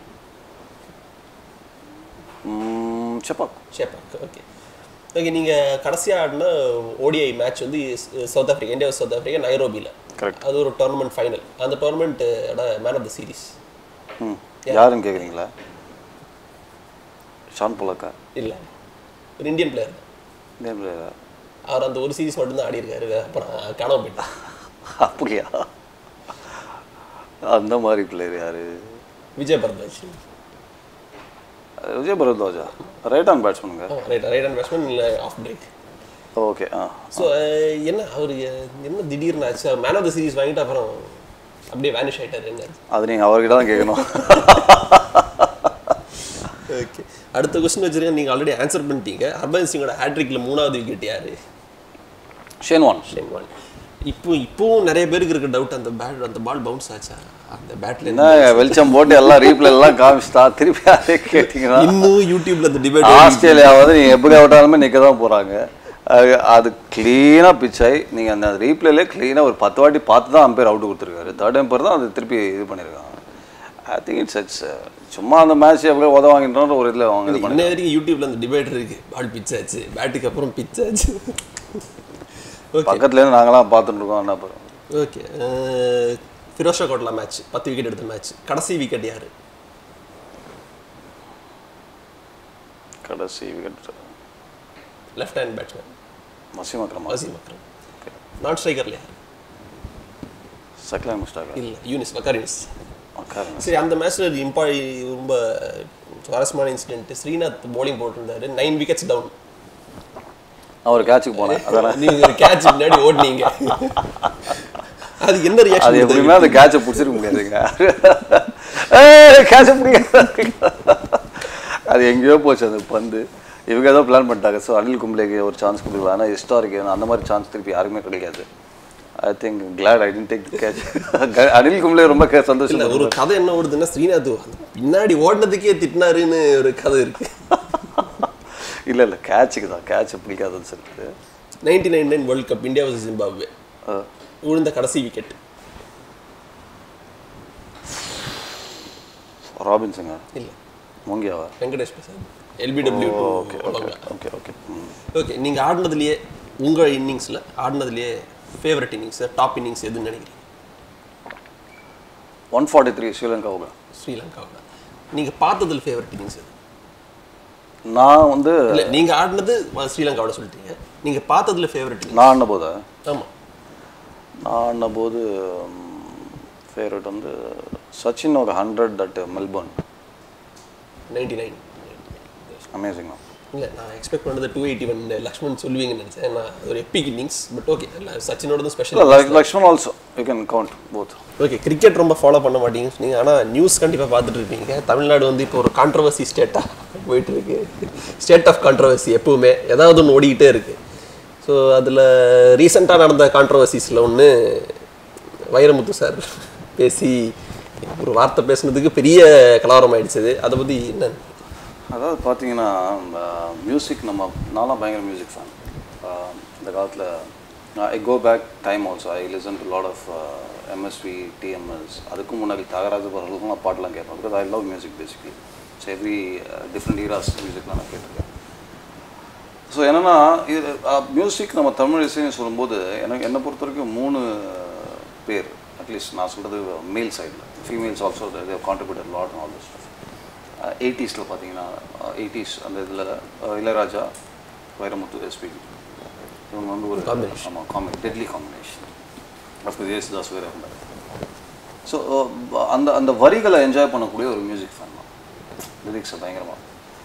S1: ம், செப்பாக்
S2: ஷேப்பாக் ஓகே ஓகே நீங்கள் கடைசியாக ஆடின ஓடிஐ மேட்ச் வந்து South Africa India South Africa நைரோபியில்
S1: Correct.
S2: அது ஒரு டோர்னமெண்ட் ஃபைனல் அந்த டோர்னமெண்ட்டோட man of the series
S1: hmm யாருன்னு கேட்குறீங்களா ஷான் புலக்கா
S2: இல்லை ஒரு இந்தியன் பிளேயர்
S1: நேம்
S2: அவர் அந்த ஒரு சீரிஸ் மட்டும்தான் ஆடி இருக்காரு அப்புறம் காணாம போயிட்டார்
S1: அப்படியா அந்த மாதிரி பிளேயர் யாரு
S2: விஜய் பரத்வாஜ்
S1: விஜய் பரத்வாஜா ரைட் ஆன் பேட்ஸ்மேனுங்க
S2: ரைட் ரைட் அண்ட் பேட்ஸ்மேன் இல்லை off break
S1: okay ah
S2: so என்ன அவர் என்ன திடீர்னு ஆச்சு மேன் ஆஃப் த சீரிஸ் வாங்கிட்டு அப்புறம் அப்படியே வேனிஷ் ஆயிட்டாரு என்ன
S1: அது நீங்கள் அவர்கிட்ட தான் கேட்கணும்
S2: ஓகே அடுத்த கொஸ்டின் வச்சிருக்கேன் நீங்கள் ஆல்ரெடி ஆன்சர் பண்ணிட்டீங்க ஹர்பஜன் சிங்கோட ஹேட்ரிக்ல மூணாவது விக்கெட் யாரு
S1: ஷேன்வான்
S2: ஷென்வான் இப்போ இப்போவும் நிறைய பேருக்கு இருக்க டவுட் அந்த பேட் அந்த பால் பவுன்ஸ் ஆச்சா அந்த பேட்ல
S1: என்ன வெளிச்சம் போட்டு எல்லாம் ரீப்ளே எல்லாம் காமிச்சிட்டா திருப்பி அதே கேட்டிங்கன்னா
S2: இன்னும் யூடியூப்ல அந்த டிபேட்
S1: ஆஸ்திரேலியா வந்து நீங்கள் எப்படி அவுட்டாலுமே நிற்க தான் போகிறாங்க அது க்ளீனாக பிச் ஆகி நீங்கள் அந்த ரீப்ளேலே க்ளீனாக ஒரு பத்து வாட்டி பார்த்து தான் அம்பேர் அவுட் கொடுத்துருக்காரு தேர்ட் எம்பர் தான் அது திருப்பி இது பண்ணியிருக்காங்க ஐ திங்க் இட்ஸ் இட்ஸ் சும்மா அந்த மேட்ச் எப்படியோ உத வாங்கிட்டோன்ற ஒரு இதில் அவங்க இது பண்ணி
S2: இன்ன வரைக்கும் யூடியூப்ல அந்த டிபேட் இருக்கு பால் பிச் ஆச்சு பேட்டுக்கு அப்புறம் பிச் ஆச்சு ஓகே
S1: பக்கத்துலேருந்து நாங்களாம் பார்த்துட்டு இருக்கோம் என்ன பண்ணுறோம்
S2: ஓகே ஃபிரோஷா கோட்லா மேட்ச் பத்து விக்கெட் எடுத்த மேட்ச் கடைசி விக்கெட் யாரு
S1: கடைசி விக்கெட்
S2: லெஃப்ட் ஹேண்ட் பேட்ஸ்மேன்
S1: மசீம் அக்ரமா
S2: வசீம் அக்ரம் நான் ஸ்ட்ரைக்கர்ல யார்
S1: சக்லான் முஸ்டாக்
S2: இல்லை யூனிஸ் வக்கார் யூனிஸ்
S1: உட்காருங்க
S2: சரி அந்த மேட்ச்ல இம்பா ரொம்ப சுவாரஸ்யமான இன்சிடென்ட் ஸ்ரீநாத் bowling போட்டிருந்தாரு நைன் விக்கெட்ஸ் டவுன்
S1: நான் ஒரு கேட்சுக்கு போனேன் அதான்
S2: நீங்க ஒரு கேட்ச் முன்னாடி ஓடுனீங்க அது என்ன
S1: அது
S2: ரியாக்ஷன்
S1: எப்படியுமே அந்த கேட்சை பிடிச்சிருக்க முடியாதுங்க ஏய் கேட்ச பிடிக்காது அது எங்கேயோ போச்சு அந்த பந்து இவங்க ஏதோ பிளான் பண்ணிட்டாங்க ஸோ அனில் கும்ப்ளேக்கு ஒரு சான்ஸ் கொடுக்கலாம் ஆனால் ஹிஸ்டாரிக் அந்த மாதிரி சான்ஸ் திருப்பி யாருமே கிடைக்காது I think glad I didn't take catch Anil Kumble ரொம்ப கே- சந்தோஷம்
S2: இல்ல ஒரு கதை என்ன ஓடுதுன்னா ஸ்ரீநாத் அந்த பின்னாடி ஓடினதுக்கே திட்டினாருன்னு ஒரு கதை இருக்கு
S1: இல்லை இல்லை கேட்சுக்கு தான் கேட்ச் பிடிக்காதுன்னு சொல்லிட்டு
S2: ninety nine nine world cup India versus Zimbabwe
S1: ah,
S2: விழுந்த கடைசி விக்கெட்
S1: ராபின்ஸுங்க
S2: இல்ல
S1: மோங்கியாவா
S2: Venkatesh Prasad LBW
S1: okay okay okay okay hmm
S2: okay நீங்க ஆடினதுலயே உங்க இன்னிங்ஸ்ல ஆடினதுலயே ஃபேவரட் இன்னிங்ஸ் டாப் இன்னிங்ஸ் எதுன்னு நினைக்கிறீங்க
S1: ஒன் ஃபார்ட்டி த்ரீ ஸ்ரீலங்காவுக்கு
S2: ஸ்ரீலங்காவில் நீங்க பார்த்ததுல ஃபேவரட் இன்னிங்ஸ் எது
S1: நான் வந்து
S2: இல்ல நீங்க ஆடினது ஸ்ரீலங்காவோட சொல்லிட்டீங்க நீங்க பார்த்ததுல ஃபேவரட் இன்னிங்ஸ்
S1: நான் ஆடின போதா
S2: ஆமா
S1: நான் ஆடினபோது ஃபேவரட் வந்து சச்சின் ஒரு hundred at Melbourne
S2: ninety nine
S1: amazing
S2: இல்ல நான் எக்ஸ்பெக்ட் பண்ணது டூ எயிட்டி ஒன் லக்ஷ்மண் சொல்லுவீங்கன்னு நினைச்சேன் நான் ஒரு எப்பிக் இன்னிங்ஸ் பட் ஓகே சச்சினோட ஸ்பெஷல்
S1: இல்லை Laxman also you can count both
S2: okay cricket ரொம்ப ஃபாலோ பண்ண மாட்டீங்கன்னு சொன்னீங்க ஆனால் நியூஸ் கண்டிப்பாக பார்த்துட்டு இருப்பீங்க தமிழ்நாடு வந்து இப்போ ஒரு கான்ட்ரவர்சி ஸ்டேட்டாக போயிட்டு இருக்கு ஸ்டேட் ஆஃப் கான்ட்ரவர்சி எப்பவுமே ஏதாவது ஒன்று ஓடிக்கிட்டே இருக்கு ஸோ அதில் ரீசெண்டாக நடந்த கான்ட்ரவர்சிஸில் ஒன்று வைரமுத்து சார் பேசி ஒரு வார்த்தை பேசுனதுக்கு பெரிய கலவரம் ஆயிடுச்சு அதை பற்றி என்ன
S1: அதாவது பார்த்தீங்கன்னா மியூசிக் நம்ம நான்லாம் பயங்கர மியூசிக் ஃபேன் இந்த காலத்தில் I go back time also I listen to lot of MSV TMS அதுக்கும் முன்னாடி தியாகராஜ பரவலுக்கும் நான் பாட்டெலாம் கேட்பேன் because I love music basically so every different eras மியூசிக்லாம் நான் கேட்டிருக்கேன் ஸோ என்னென்னா இது மியூசிக் நம்ம தமிழ் இசைன்னு சொல்லும்போது எனக்கு என்னை பொறுத்த வரைக்கும் மூணு பேர் அட்லீஸ்ட் நான் சொல்கிறது மேல் சைடில் females also contributor lot all this எயிட்டிஸில் பார்த்தீங்கன்னா எயிட்டிஸ் அந்த இதில் இளையராஜா வைரமுத்து எஸ்பிபி இவங்க வந்து ஒரு
S2: Combination.
S1: ஆமாம் காம்பி டெட்லி காம்பினேஷன் அப்புறம் ஜேசுதாஸ் வேறு இருந்தார் ஸோ அந்த அந்த வரிகளை என்ஜாய் பண்ணக்கூடிய ஒரு மியூசிக் ஃபேன் தான் லிரிக்ஸை பயங்கரமாக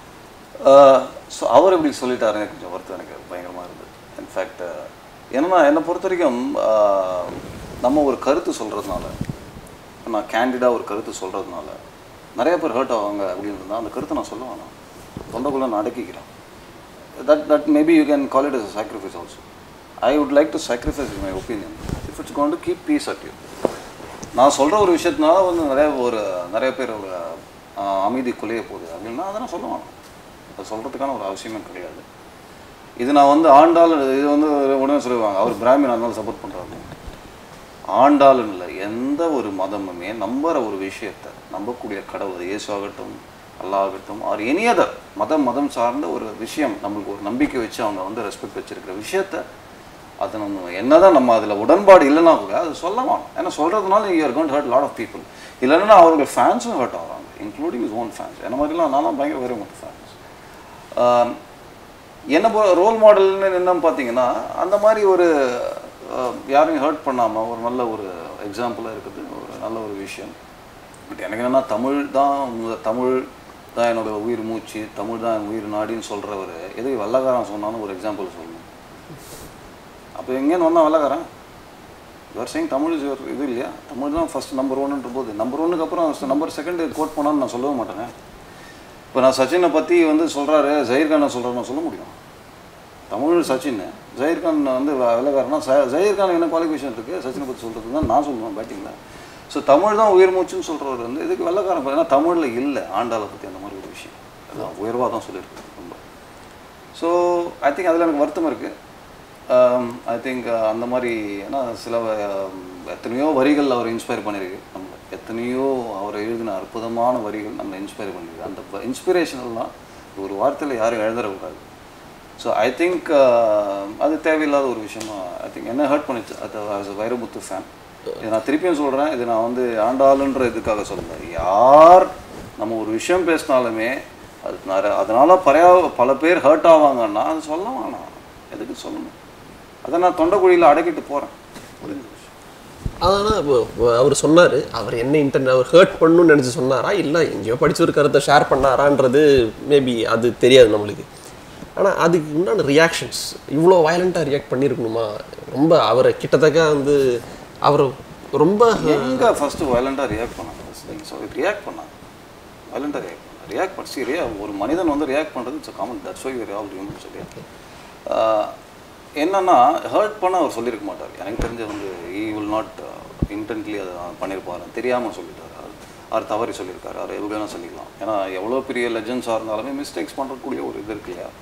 S1: ஸோ அவர் இப்படி சொல்லிட்டாருங்க கொஞ்சம் வருத்தம் எனக்கு பயங்கரமாக இருந்தது இன்ஃபேக்ட் என்னன்னா என்னை பொறுத்த வரைக்கும் ஆஹ், நம்ம ஒரு கருத்து சொல்கிறதுனால நான் கேண்டிடாக ஒரு கருத்து சொல்கிறதுனால நிறைய பேர் ஹர்ட் ஆவாங்க அப்படின்னு இருந்தால் அந்த கருத்தை நான் சொல்ல வேணாம் தொண்டைக்குள்ளே நான் அடக்கிக்கிறேன் that that maybe you can call it as a sacrifice also i would like to sacrifice in my opinion if it's going to keep peace at you நான் சொல்கிற ஒரு விஷயத்தினால வந்து நிறைய ஒரு நிறைய பேரோட ஆஹ், அமைதி குலைய போகுது அப்படின்னா அதை நான் சொல்ல வேணாம் அதை சொல்கிறதுக்கான ஒரு அவசியமே கிடையாது இது நான் வந்து ஆண்டாள் இது வந்து உடனே சொல்லுவாங்க அவர் பிராமின் அதனால சப்போர்ட் பண்ணுறாங்க ஆண்டாளுன்னு இல்லை எந்த ஒரு மதமுமே நம்புற ஒரு விஷயத்தை நம்பக்கூடிய கடவுள் இயேசு ஆகட்டும் அல்லாஹ் ஆகட்டும் ஆர் எனி அதர் மதம் மதம் சார்ந்த ஒரு விஷயம் நம்மளுக்கு ஒரு நம்பிக்கை வச்சு அவங்க வந்து ரெஸ்பெக்ட் வச்சிருக்கிற விஷயத்த அது நம்ம என்னதான் நம்ம அதில் உடன்பாடு இல்லைன்னா கூட அது சொல்ல வேணும் ஏன்னா சொல்கிறதுனால you're gonna hurt lot of people இல்லைன்னா அவர்கள் ஃபேன்ஸும் ஹர்ட் ஆகிறாங்க இன்க்ளூடிங் இஸ் ஓன் ஃபேன்ஸ் என்ன மாதிரிலாம் நான்லாம் பயங்கர வெரி மச் ஃபேன்ஸ் என்ன போ ரோல் மாடல்னு என்னன்னு பார்த்தீங்கன்னா அந்த மாதிரி ஒரு அஹ், யாரையும் ஹர்ட் பண்ணாமல் ஒரு நல்ல ஒரு எக்ஸாம்பிளாக இருக்குது ஒரு நல்ல ஒரு விஷயம் பட் எனக்கு என்னென்னா தமிழ் தான் உங்க- தமிழ் தான் என்னோட உயிர் மூச்சு தமிழ் தான் என் உயிர் நாடின்னு சொல்கிறவர் எது வெள்ளக்காரன் சொன்னாலும் ஒரு எக்ஸாம்பிள் சொல்லணும் அப்போ எங்கேன்னு வந்தால் வெள்ளக்காரன் you're saying Tamil is your இது இல்லையா தமிழ் தான் ஃபஸ்ட் நம்பர் ஒன்னுன்ற போது நம்பர் ஒன்னுக்கு அப்புறம் நம்பர் செகண்ட் கோட் பண்ணான்னு நான் சொல்லவே மாட்டேங்க இப்போ நான் சச்சினை பற்றி வந்து சொல்கிறாரு ஜஹீர்கானை சொல்கிறேன்னு சொல்ல முடியும் தமிழ் சச்சின் ஜஹீர்கான் வந்து வெ- வெள்ளைக்காரனா ச ஜஹீர்கான் என்ன குவாலிஃபிகேஷன் இருக்குது சச்சினை பற்றி சொல்கிறது தான் நான் சொல்லுவேன் பேட்டிங்கில் ஸோ தமிழ் தான் உயிர் மூச்சுன்னு சொல்கிறவர் வந்து இதுக்கு வெள்ளைக்காரன் பா- ஏன்னா தமிழில் இல்லை ஆண்டாளை பற்றி அந்த மாதிரி ஒரு விஷயம் அதான் உயர்வாக தான் சொல்லியிருக்கு ரொம்ப ஸோ ஐ திங்க் அதில் எனக்கு வருத்தம் இருக்குது ஐ திங்க் அந்த மாதிரி ஏன்னா சில um, எத்தனையோ வரிகள் அவர் இன்ஸ்பயர் பண்ணியிருக்கு நம்ம எத்தனையோ அவர் எழுதின அற்புதமான வரிகள் நம்மளை இன்ஸ்பயர் பண்ணியிருக்கு அந்த இன்ஸ்பிரேஷனெல்லாம் ஒரு வார்த்தையில் யாரும் எழுதக்கூடாது ஸோ ஐ திங்க் அது தேவையில்லாத ஒரு விஷயமா ஐ திங்க் என்ன ஹர்ட் பண்ணிச்சு அது ஆஸ் அ வைரமுத்து ஃபேன் இதை நான் திருப்பியும் சொல்கிறேன் இது நான் வந்து ஆண்டாளுன்ற இதுக்காக சொல்லல யார் நம்ம ஒரு விஷயம் பேசினாலுமே அது நிறைய அதனால பரையா பல பேர் ஹர்ட் ஆவாங்கன்னா அது சொல்ல வேணாம் எதுக்கு சொல்லணும் அதை நான் தொண்டைக்குழியில் அடக்கிட்டு போகிறேன்
S2: ஆனால் அவர் சொன்னார் அவர் என்ன இன்டர்நெட் அவர் ஹர்ட் பண்ணணும்னு நினச்சி சொன்னாரா இல்லை எங்கேயோ படிச்ச ஒரு கருத்தை ஷேர் பண்ணாரான்றது மேபி அது தெரியாது நம்மளுக்கு ஆனால் அதுக்கு உண்டான ரியாக்ஷன்ஸ் இவ்வளோ வயலண்ட்டாக ரியாக்ட் பண்ணியிருக்கணுமா ரொம்ப அவரை கிட்டத்தட்ட வந்து அவர் ரொம்ப
S1: எங்கே ஃபஸ்ட்டு வயலண்ட்டாக ரியாக்ட் பண்ணாங்க நீங்கள் ஸோ ரியாக்ட் பண்ணாங்க வயலண்டாக ரியாக்ட் பண்ணாங்க ரியாக்ட் பண்ணி சரி ஒரு மனிதன் வந்து ரியாக்ட் பண்ணுறது it's common that's why where all human சொல்லி என்னன்னா ஹர்ட் பண்ண அவர் சொல்லியிருக்க மாட்டார் எனக்கு தெரிஞ்ச வந்து ஈ வில் நாட் இன்டென்ட்லி அதை பண்ணியிருப்பாரு தெரியாமல் சொல்லிட்டாரு அவர் தவறி சொல்லியிருக்காரு அவர் எவ்வளோ வேணால் சொல்லிக்கலாம் ஏன்னா எவ்வளோ பெரிய லெஜன்ஸாக இருந்தாலுமே மிஸ்டேக்ஸ் பண்ணுறக்கூடிய ஒரு இது இருக்கு இல்லையா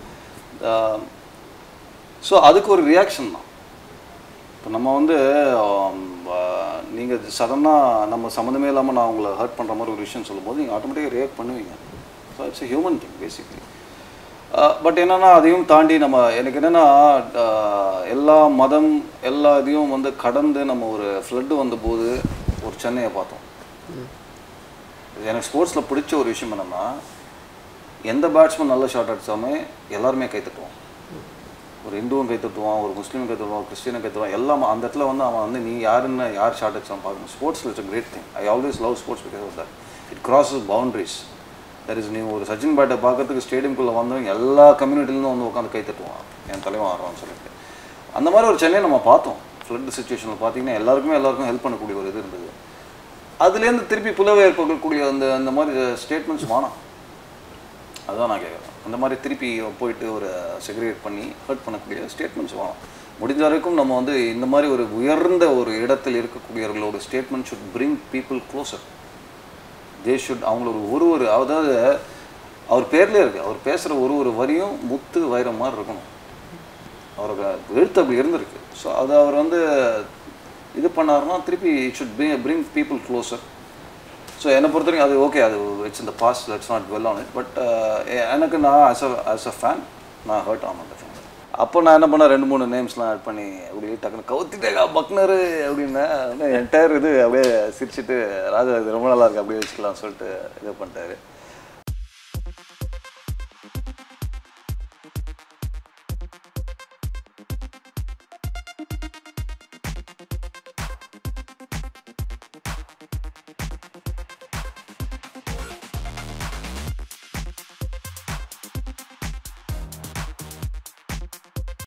S1: ஸோ அதுக்கு ஒரு ரியாக்ஷன் தான் இப்போ நம்ம வந்து நீங்கள் சடனாக நம்ம சம்மந்தமே இல்லாமல் நான் உங்களை ஹர்ட் பண்ணுற மாதிரி ஒரு விஷயம் சொல்லும்போது நீங்கள் ஆட்டோமேட்டிக்காக ரியாக்ட் பண்ணுவீங்க so it's a human thing basically but என்னென்னா அதையும் தாண்டி நம்ம எனக்கு என்னென்னா எல்லா மதம் எல்லா இதையும் வந்து கடந்து நம்ம ஒரு ஃப்ளட்டு வந்தபோது ஒரு சென்னையை பார்த்தோம் எனக்கு ஸ்போர்ட்ஸில் பிடிச்ச ஒரு விஷயம் என்னென்னா எந்த பேட்ஸ்மேன் நல்ல ஷாட் அடித்தாமே எல்லாருமே கை தட்டுவான் ஒரு இந்துவும் கை தட்டுவான் ஒரு முஸ்லீமும் கை தட்டுவான் ஒரு கிறிஸ்டியனும் கை தட்டுவான் எல்லாம் அந்த இடத்துல வந்து அவன் வந்து நீ யாருன்னு யார் ஷாட் அடிச்சான் பார்க்கணும் ஸ்போர்ட்ஸில் it's great thing I always love sports because of that it crosses boundaries that is நீ ஒரு சச்சின் பேட்டை பார்க்கறதுக்கு ஸ்டேடியம்குள்ளே வந்தவங்க எல்லா கம்யூனிட்டிலேருந்து வந்து உட்காந்து கை தட்டுவான் என் தலைவன் ஆடுறான்னு சொல்லிட்டு அந்த மாதிரி ஒரு சென்னையை நம்ம பார்த்தோம் ஃப்ளட் சுச்சுவேஷனில் பார்த்தீங்கன்னா எல்லாருக்குமே எல்லாருக்கும் ஹெல்ப் பண்ணக்கூடிய ஒரு இது இருந்தது அதுலேருந்து திருப்பி புலவை ஏற்படக்கூடிய அந்த அந்த மாதிரி ஸ்டேட்மெண்ட்ஸ் வேணாம் அதுதான் நான் கேட்குறேன் அந்த மாதிரி திருப்பி போயிட்டு ஒரு செக்ரிகேட் பண்ணி ஹர்ட் பண்ணக்கூடிய ஸ்டேட்மெண்ட்ஸ் வேணும் முடிஞ்ச வரைக்கும் நம்ம வந்து இந்த மாதிரி ஒரு உயர்ந்த ஒரு இடத்தில் இருக்கக்கூடியவர்களோட statement should bring people closer they should அவங்களோட ஒரு ஒரு அதாவது அவர் பேர்லேயே இருக்குது அவர் பேசுகிற ஒரு ஒரு வரியும் முத்து வைரம் மாதிரி இருக்கணும் அவருக்கு எழுத்து அப்படி இருந்திருக்கு ஸோ அது அவர் வந்து இது பண்ணாருன்னா திருப்பி it should be bring people closer so என்னை பொறுத்த வரைக்கும் அது ஓகே அது இட்ஸ் இந்த past let's not dwell on it but எனக்கு நான் as a as a fan நான் ஹர்ட் ஆன் அந்த ஃபேன் அப்போ நான் என்ன பண்ணேன் ரெண்டு மூணு நேம்ஸ்லாம் ஆட் பண்ணி அப்படியே டக்குனு கவுத்திட்டேக்கா பக்னரு அப்படின்னேன் என்டையர் இது அப்படியே சிரிச்சிட்டு ராஜா இது ரொம்ப நல்லா இருக்கு அப்படியே வச்சுக்கலாம் சொல்லிட்டு இது பண்ணிட்டாரு